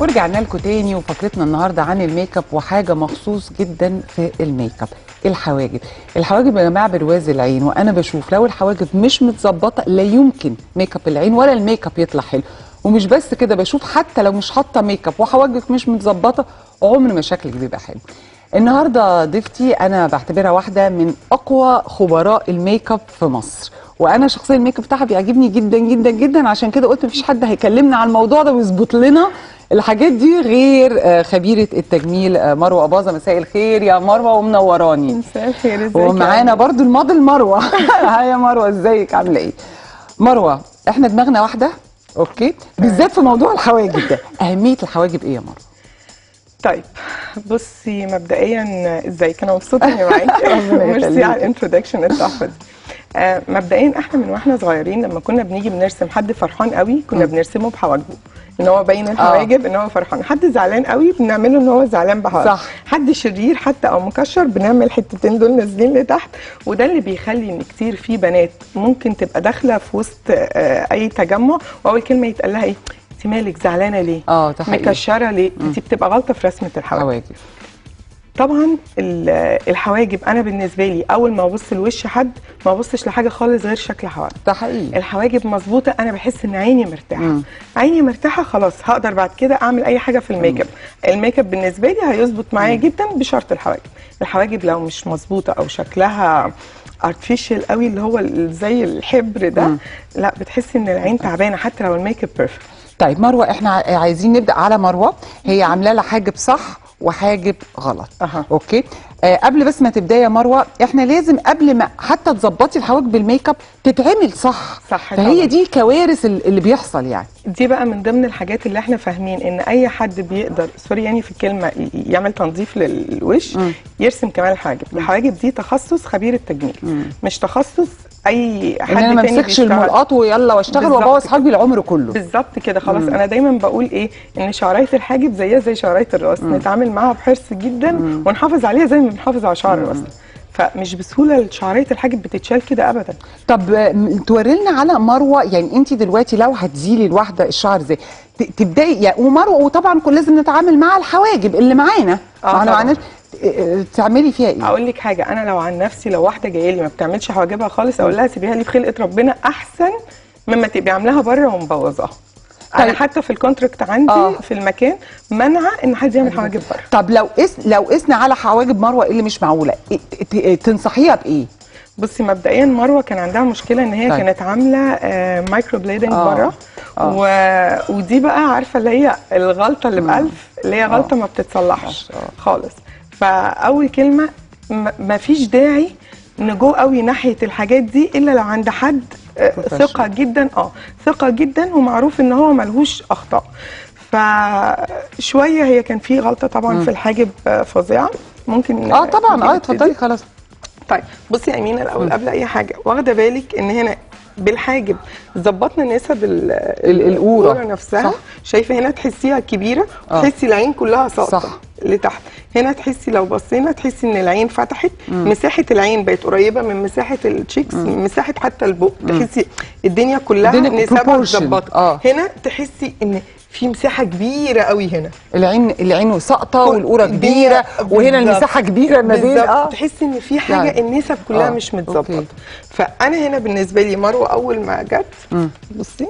ورجعنا لكم تاني وفقرتنا النهارده عن الميك اب وحاجه مخصوص جدا في الميك اب الحواجب الحواجب يا جماعه برواز العين وانا بشوف لو الحواجب مش متظبطه لا يمكن ميك اب العين ولا الميك اب يطلع حلو ومش بس كده بشوف حتى لو مش حاطه ميك اب وحواجبك مش متظبطه عمر ما شكلك بيبقى حلو النهارده ضيفتي انا بعتبرها واحده من اقوى خبراء الميك اب في مصر وانا شخصيا الميك اب بتاعها بيعجبني جدا جدا جدا عشان كده قلت مفيش حد هيكلمنا على الموضوع ده ويظبط لنا الحاجات دي غير آه، خبيره التجميل آه، مروه اباظه مساء الخير يا مروه ومنوراني مساء الخير ازيك ومعانا برضو الموديل مروه هاي يا مروه ازيك عامله ايه مروه احنا دماغنا واحده اوكي بالذات في موضوع الحواجب ده اهميه الحواجب ايه يا مروه طيب بصي مبدئيا ازيك انا مبسوطه اني معاكي ربنا ميرسي يخليك. على الانترودكشن التحفه دي آه، مبدئيا احنا من واحنا صغيرين لما كنا بنيجي بنرسم حد فرحان قوي كنا بنرسمه بحواجبه ان هو باين الحواجب ان هو فرحان حد زعلان قوي بنعمله ان هو زعلان بحواجبه صح. حد شرير حتى او مكشر بنعمل الحتتين دول نازلين لتحت وده اللي بيخلي ان كتير في بنات ممكن تبقى داخله في وسط آه، اي تجمع واول كلمه يتقال لها ايه انت مالك زعلانه ليه اه ده حقيقي مكشره ليه انت بتبقى غلطه في رسمه الحواجب حواجب طبعا ال- الحواجب انا بالنسبه لي اول ما ابص لوش حد ما ابصش لحاجه خالص غير شكل حواجب ده حقيقي الحواجب مظبوطه انا بحس ان عيني مرتاحه مم. عيني مرتاحه خلاص هقدر بعد كده اعمل اي حاجه في الميك اب الميك اب بالنسبه لي هيظبط معايا جدا بشرط الحواجب الحواجب لو مش مظبوطه او شكلها ارتفيشال قوي اللي هو ال- زي الحبر ده مم. لا بتحسي ان العين تعبانه حتى لو الميك اب بيرفكت طيب مروه احنا ع- عايزين نبدا على مروه هي عامله لها حاجب صح وحاجب غلط أها. اوكي آه قبل بس ما تبداي يا مروه احنا لازم قبل ما حتى تظبطي الحواجب بالميك اب تتعمل صح صح فهي طبعاً. دي الكوارث ال- اللي بيحصل يعني دي بقى من ضمن الحاجات اللي احنا فاهمين ان اي حد بيقدر سوري يعني في الكلمه ي- يعمل تنظيف للوش مم. يرسم كمان الحواجب الحواجب دي تخصص خبير التجميل مش تخصص اي حد ان انا ما تاني امسكش بيشتغل. الملقاط ويلا واشتغل بالظبط وابوظ كده. حاجبي العمر كله بالظبط كده خلاص انا دايما بقول ايه ان شعريه الحاجب زيها زي شعريه الراس نتعامل معاها بحرص جدا ونحافظ عليها زي ما بنحافظ على شعر الراس فمش بسهوله شعريه الحاجب بتتشال كده ابدا طب آه، م- توري لنا على مروه يعني انت دلوقتي لو هتزيلي الواحده الشعر زي ت- تبداي يعني ومروه وطبعا كل لازم نتعامل مع الحواجب اللي معانا آه ما احنا طبعاً. معناش آه، آه، تعملي فيها ايه اقول لك حاجه انا لو عن نفسي لو واحده جايه لي ما بتعملش حواجبها خالص اقول لها سيبيها لي في خلقه ربنا احسن مما تبقي عاملاها بره ومبوظاها انا طيب. حتى في الكونتراكت عندي آه. في المكان منع ان حد يعمل حواجب بره طب لو قس لو قسنا على حواجب مروه اللي مش معقوله إيه- ت- ت- تنصحيها بايه بصي مبدئيا مروه كان عندها مشكله ان هي طيب. كانت عامله آه مايكرو بليدنج آه. بره آه. و... ودي بقى عارفه اللي هي الغلطه اللي بألف اللي هي غلطه ما بتتصلحش آه. خالص فاول كلمه ما فيش داعي نجو قوي ناحيه الحاجات دي الا لو عند حد آه، Professional. ثقه جدا اه ثقه جدا ومعروف ان هو ملهوش اخطاء فشويه هي كان في غلطه طبعا في الحاجب آه، فظيعه ممكن اه طبعا ممكن اه نبتدي؟ اتفضلي خلاص طيب بصي يا امينه الاول قبل اي حاجه واخده بالك ان هنا بالحاجب ظبطنا نسب ال- القورة. نفسها صح. شايفه هنا تحسيها كبيره آه. تحسي العين كلها ساقطه صح. لتحت هنا تحسي لو بصينا تحسي ان العين فتحت مساحه العين بقت قريبه من مساحه التشيكس من مساحه حتى البق تحسي الدنيا كلها الدنيا نسبها proportion. متظبطه آه. هنا تحسي ان في مساحه كبيره قوي هنا العين العين ساقطه كل- والقوره الدنيا كبيره وهنا بالظبط. المساحه كبيره ما بين بالظبط. اه تحسي ان في حاجه يعني. النسب كلها آه. مش أوكي. متظبطه فانا هنا بالنسبه لي مروه اول ما جت بصي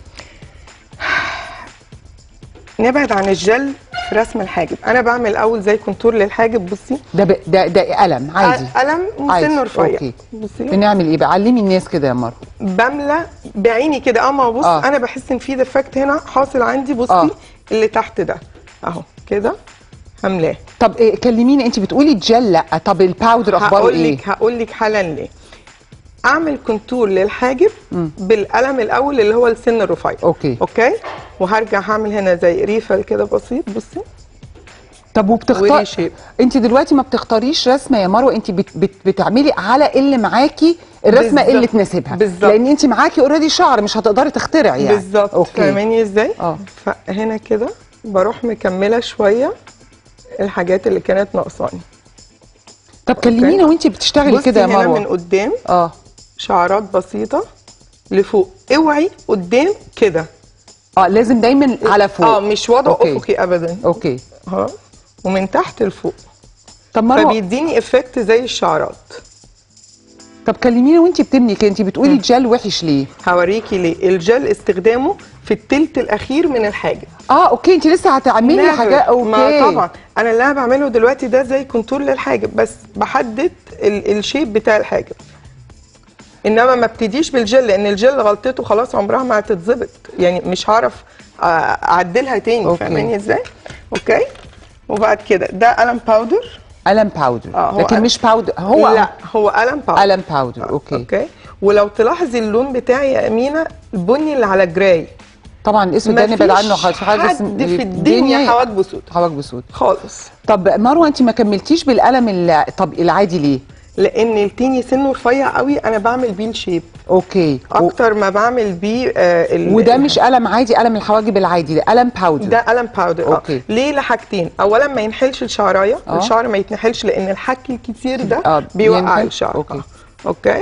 نبعد عن الجل في رسم الحاجب انا بعمل اول زي كونتور للحاجب بصي ده ب... ده ده قلم عادي قلم عادي. وسنه رفيع أوكي. بصي بنعمل ايه بقى علمي الناس كده يا مروه بملى بعيني كده اما بص آه. انا بحس ان في ديفكت هنا حاصل عندي بصي آه. اللي تحت ده اهو كده هملاه طب إيه كلميني انت بتقولي الجل لا طب الباودر اخباره هقول ايه لك هقول لك حالا ليه اعمل كونتور للحاجب بالقلم الاول اللي هو السن الرفيع أوكي. اوكي وهرجع هعمل هنا زي ريفل كده بسيط بصي طب وبتختار وري شيب. انت دلوقتي ما بتختاريش رسمه يا مروه انت بت... بت... بتعملي على اللي معاكي الرسمه بالظبط. اللي تناسبها بالظبط. لان انت معاكي اوريدي شعر مش هتقدري تخترعي يعني بالظبط اوكي فاهماني ازاي اه. فهنا كده بروح مكمله شويه الحاجات اللي كانت ناقصاني طب كلمينا وانت بتشتغلي بصي كده يا هنا من مروه قدام اه شعرات بسيطه لفوق اوعي قدام كده اه لازم دايما على فوق اه مش وضع أوكي. افقي ابدا اوكي ها ومن تحت لفوق طب مروه فبيديني افكت زي الشعرات طب كلميني وانت بتبني كده انت بتقولي الجل وحش ليه هوريكي ليه الجل استخدامه في التلت الاخير من الحاجب اه اوكي انت لسه هتعملي Never. حاجات اوكي ما طبعا انا اللي انا بعمله دلوقتي ده زي كونتور للحاجب بس بحدد ال الشيب بتاع الحاجب انما ما ابتديش بالجل لان الجل غلطته خلاص عمرها ما هتتظبط يعني مش هعرف آه، اعدلها تاني أوكي. فاهماني ازاي اوكي وبعد كده ده قلم باودر قلم باودر آه، هو لكن قلم- مش باودر هو لا هو قلم باودر قلم باودر اوكي اوكي ولو تلاحظي اللون بتاعي يا امينه البني اللي على جراي طبعا الاسود ده نبعد عنه مفيش خالص حاجه حد في الدنيا حواجبه سود حواجب سود خالص طب مروه انت ما كملتيش بالقلم ال- طب العادي ليه لان التيني سنه رفيع قوي انا بعمل بيه الشيب اوكي و... اكتر ما بعمل بيه آه ال- وده مش قلم عادي قلم الحواجب العادي ده قلم باودر ده قلم باودر أوكي. اه ليه لحاجتين اولا ما ينحلش الشعرايه آه. الشعر ما يتنحلش لان الحك الكتير ده آه، بيوقع ينحل. الشعر أوكي. آه. اوكي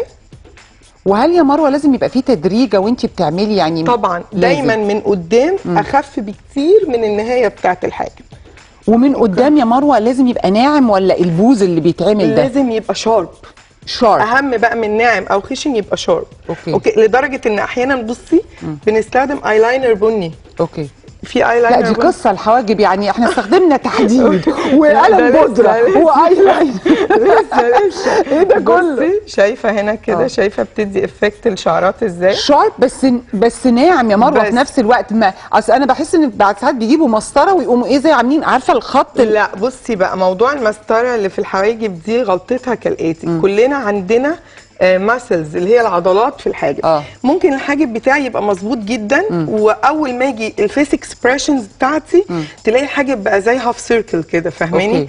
وهل يا مروه لازم يبقى في تدريجه وانت بتعملي يعني طبعا لازم. دايما من قدام اخف بكتير من النهايه بتاعه الحاجب ومن قدام يا مروه لازم يبقى ناعم ولا البوز اللي بيتعمل ده لازم يبقى شارب شارب اهم بقى من ناعم او خشن يبقى شارب أوكي. اوكي لدرجه ان احيانا بصي بنستخدم ايلاينر بني اوكي في لا ايلاينر دي بني. قصه الحواجب يعني احنا استخدمنا تحديد لا، وقلم ده لسه- بودره لسه. وايلاين لسه لسه ايه ده كله بصي شايفه هنا كده آه. شايفه بتدي افكت الشعرات ازاي شارب بس بس ناعم يا مروه بس. في نفس الوقت ما اصل انا بحس ان بعد ساعات بيجيبوا مسطره ويقوموا ايه زي عاملين عارفه الخط ال- لا بصي بقى موضوع المسطره اللي في الحواجب دي غلطتها كالاتي كلنا عندنا ماسلز اللي هي العضلات في الحاجب آه. ممكن الحاجب بتاعي يبقى مظبوط جدا واول ما يجي الفيس اكسبريشنز بتاعتي تلاقي الحاجب بقى زي هاف سيركل كده فاهماني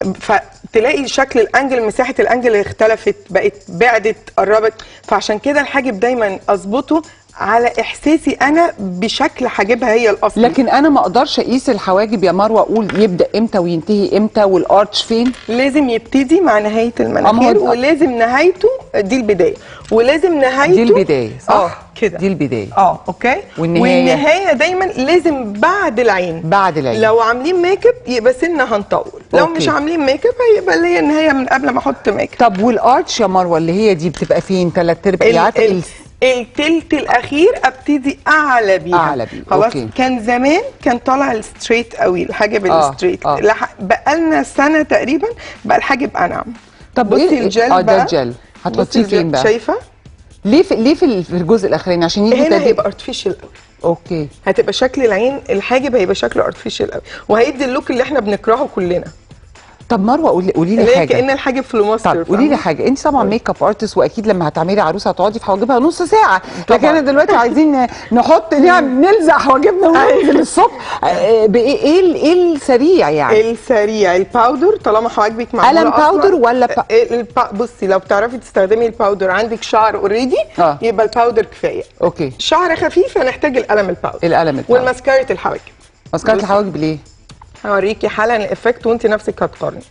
فتلاقي شكل الانجل مساحه الانجل اختلفت بقت بعدت قربت فعشان كده الحاجب دايما اظبطه على احساسي انا بشكل حاجبها هي الاصلي لكن انا ما اقدرش اقيس الحواجب يا مروه اقول يبدا امتى وينتهي امتى والارتش فين لازم يبتدي مع نهايه المناخير أما هو- ولازم نهايته دي البدايه ولازم نهايته دي البدايه صح اه كده دي البدايه اه اوكي والنهاية؟ والنهايه دايما لازم بعد العين بعد العين لو عاملين ميك اب يبقى سنه هنطول لو أوكي. مش عاملين ميك اب هيبقى اللي هي النهايه من قبل ما احط ميك اب طب والارتش يا مروه اللي هي دي بتبقى فين ثلاث ارباع ال- عارفه ال- ال- التلت الاخير ابتدي اعلى بيها أعلى بيه، خلاص أوكي. كان زمان كان طالع الستريت قوي الحاجب آه، الستريت آه. لح- بقالنا سنه تقريبا بقى الحاجب انعم طب بصي إيه- الجل اه ده بقى الجل بصي هتحطيه الجل، فين بقى شايفه ليه في ليه في ال- في الجزء الاخراني عشان يجي هنا تدريج هيبقى ارتفيشال قوي اوكي هتبقى شكل العين الحاجب هيبقى شكله ارتفيشال قوي وهيدي اللوك اللي احنا بنكرهه كلنا طب مروه قولي قولي اللي لي هي حاجه كان الحاجب فلوماستر طب قولي لي حاجه انت طبعا ميك اب ارتست واكيد لما هتعملي عروسه هتقعدي في حواجبها نص ساعه لكن طبعاً. انا دلوقتي عايزين نحط نعمل نلزق حواجبنا وننزل الصبح آه، بايه ايه ال- ايه السريع يعني السريع الباودر طالما حواجبك معموله قلم أصلاً، باودر ولا با- البا... بصي لو بتعرفي تستخدمي الباودر عندك شعر اوريدي آه. يبقى الباودر كفايه اوكي شعر خفيف هنحتاج القلم الباودر القلم الباودر. والماسكارة الحواجب مسكره بصي. الحواجب ليه هوريكي حالا الافكت وانت نفسك هتقارني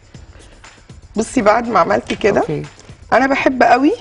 بصي بعد ما عملت كده اوكي انا بحب قوي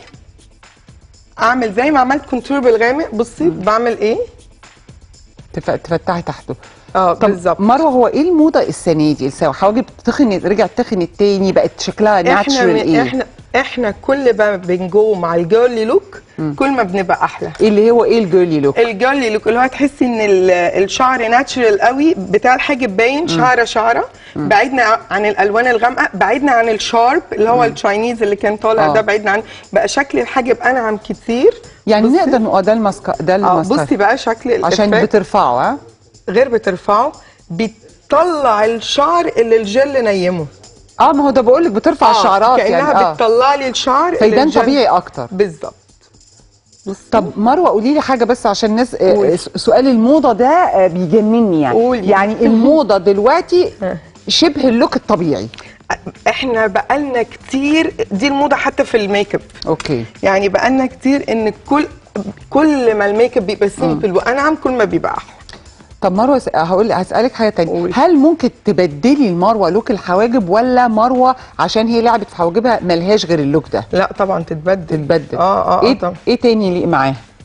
اعمل زي ما عملت كونتور بالغامق بصي بعمل ايه تف- تفتحي تحته اه طب بالظبط مروه هو ايه الموضه السنه دي السنة حواجب تخنت رجعت تخنت تاني بقت شكلها احنا ناتشرال من ايه احنا احنا كل ما بنجو مع الجيرلي لوك كل ما بنبقى احلى ايه اللي هو ايه الجيرلي لوك الجيرلي لوك اللي هو تحسي ان ال- الشعر ناتشرال قوي بتاع الحاجب باين شعره شعره بعيدنا عن الالوان الغامقه بعيدنا عن الشارب اللي هو التشاينيز اللي كان طالع آه. ده بعيدنا عن بقى شكل الحاجب انعم كتير يعني بصي. نقدر نقول ده الماسكا ده اه الماسكارا بصي بقى شكل عشان الإفكت. بترفعه ها غير بترفعه بتطلع الشعر اللي الجل نيمه اه ما هو ده بقول لك بترفع الشعرات كانها يعني اه بتطلع لي الشعر اللي فيبان الجل- طبيعي اكتر بالظبط بصي. طب مروه قولي لي حاجه بس عشان الناس آه، قولي. س- سؤال الموضه ده آه، بيجنني يعني قولي. يعني الموضه دلوقتي شبه اللوك الطبيعي احنا بقالنا كتير دي الموضه حتى في الميك اب اوكي يعني بقالنا كتير ان كل كل ما الميك اب بيبقى سيمبل وانعم كل ما بيبقى احلى طب مروه س- هقول هسالك حاجه تانية قولي. هل ممكن تبدلي المروه لوك الحواجب ولا مروه عشان هي لعبت في حواجبها ملهاش غير اللوك ده لا طبعا تتبدل تتبدل اه اه ايه اه طبعا ايه تاني يليق معاها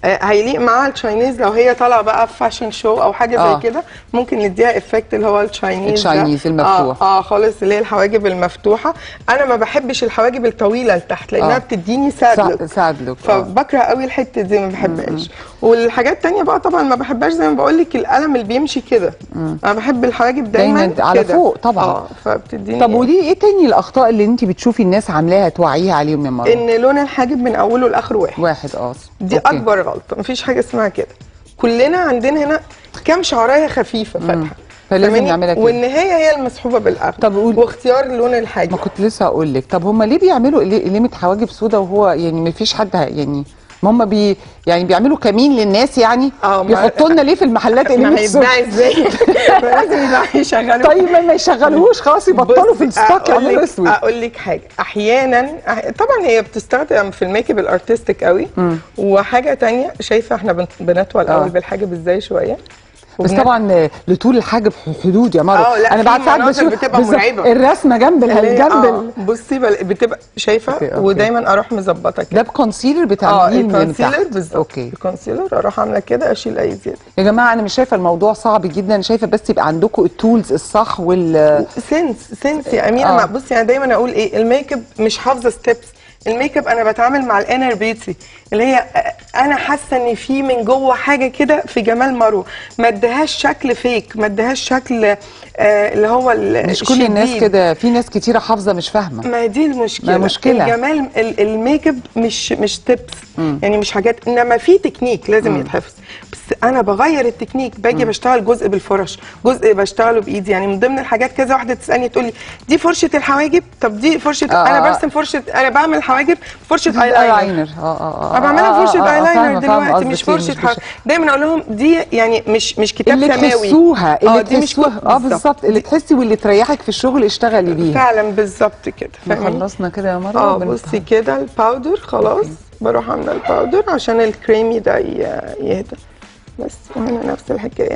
آه، هيليق معاها التشاينيز لو هي طالعه بقى في فاشن شو او حاجه آه. زي كده ممكن نديها افكت اللي هو التشاينيز ده. التشاينيز المفتوح. اه, آه خالص اللي هي الحواجب المفتوحه انا ما بحبش الحواجب الطويله لتحت لانها آه. بتديني ساد سا- لوك ساد لوك آه. فبكره قوي الحته دي ما بحبهاش والحاجات التانية بقى طبعا ما بحبهاش زي ما بقول لك القلم اللي بيمشي كده انا بحب الحواجب دايما, دايماً على كده. فوق طبعاً. اه فبتديني طب ودي ايه تاني الاخطاء اللي انت بتشوفي الناس عاملاها توعيها عليهم يا مروه ان لون الحاجب من اوله لاخره واحد واحد اه دي أوكي. اكبر غلطه مفيش حاجه اسمها كده كلنا عندنا هنا كام شعرايه خفيفه فاتحه فلازم فاهماني؟ نعملها كده. والنهايه هي المسحوبه بالاغلب طب قول- واختيار لون الحاجب ما كنت لسه هقول لك طب هم ليه بيعملوا ليه- ليمه حواجب سودا وهو يعني ما فيش حد ه- يعني ما هم بي يعني بيعملوا كمين للناس يعني آه، ما- بيحطوا لنا ليه في المحلات ما ليمه سودا هيتباع ازاي فلازم يبقى يشغلوه طيب ما ما يشغلوهوش خلاص يبطلوا في الستوك يعملوا اسود اقول لك حاجه احيانا أح- طبعا هي بتستخدم في الميك اب الارتستيك قوي وحاجه تانية شايفه احنا بن- بنطول آه. قوي بالحاجب ازاي شويه بس وبن- طبعا آه، لطول الحاجب حدود يا مروه آه، لا، انا في بعد ساعات مناظر بشوف بتبقى بالظبط مرعبة. الرسمه جنب اللي هي- جنب آه، ال- بصي بل- بتبقى شايفه أوكي، أوكي. ودايما اروح مظبطه كده ده بكونسيلر اه بتعمليه من الكونسيلر تحت بالظبط اوكي الكونسيلر اروح عامله كده اشيل اي زياده يا جماعه انا مش شايفه الموضوع صعب جدا شايفه بس يبقى عندكم التولز الصح وال سنس سنس يا اميره آه. ما بصي انا دايما اقول ايه الميك اب مش حافظه ستيبس الميك اب انا بتعامل مع الانر بيوتي اللي هي انا حاسه ان في من جوه حاجه كده في جمال مروه ما ادهاش شكل فيك ما ادهاش شكل آه اللي هو ال- مش كل الناس الشديد. كده في ناس كتيره حافظه مش فاهمه ما دي المشكله ما مشكلة. الجمال ال- الميك اب مش مش تيبس يعني مش حاجات انما في تكنيك لازم يتحفظ بس انا بغير التكنيك باجي بشتغل جزء بالفرش جزء بشتغله بايدي يعني من ضمن الحاجات كذا واحده تسالني تقول لي دي فرشه الحواجب طب دي فرشه آه، انا آه. برسم فرشه انا بعمل حواجب فرشه ايلاينر ايلاينر اه اه اه انا بعملها فرشه ايلاينر فاهمة- فاهمة دلوقتي مش قصدك إيه، فرشه مش حواجب دايما اقول لهم دي يعني مش مش كتاب اللي سماوي تحسوها آه، اللي دي مش تحسوها اه بالظبط اللي تحسي واللي تريحك في الشغل اشتغلي بيها فعلا بالظبط كده فاهماني؟ خلصنا كده يا مروه اه بنت- بصي كده الباودر خلاص بروح عامله الباودر عشان الكريمي ده ي- يهدى بس وهنا نفس الحكايه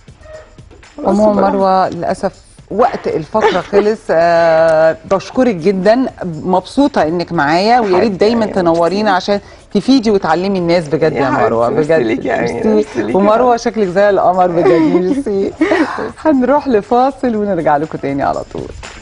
خلاص عموما وبروح- مروه للاسف وقت الفقره خلص آه بشكرك جدا مبسوطه انك معايا ويا ريت حبيبتي دايما يا تنورينا عشان تفيدي وتعلمي الناس بجد يا يا مروه حبيبتي، بجد ميرسي ليكي يا أمينة، ميرسي. ميرسي ليكي. ومروه شكلك زي القمر بجد ميرسي هنروح لفاصل ونرجع لكم تاني على طول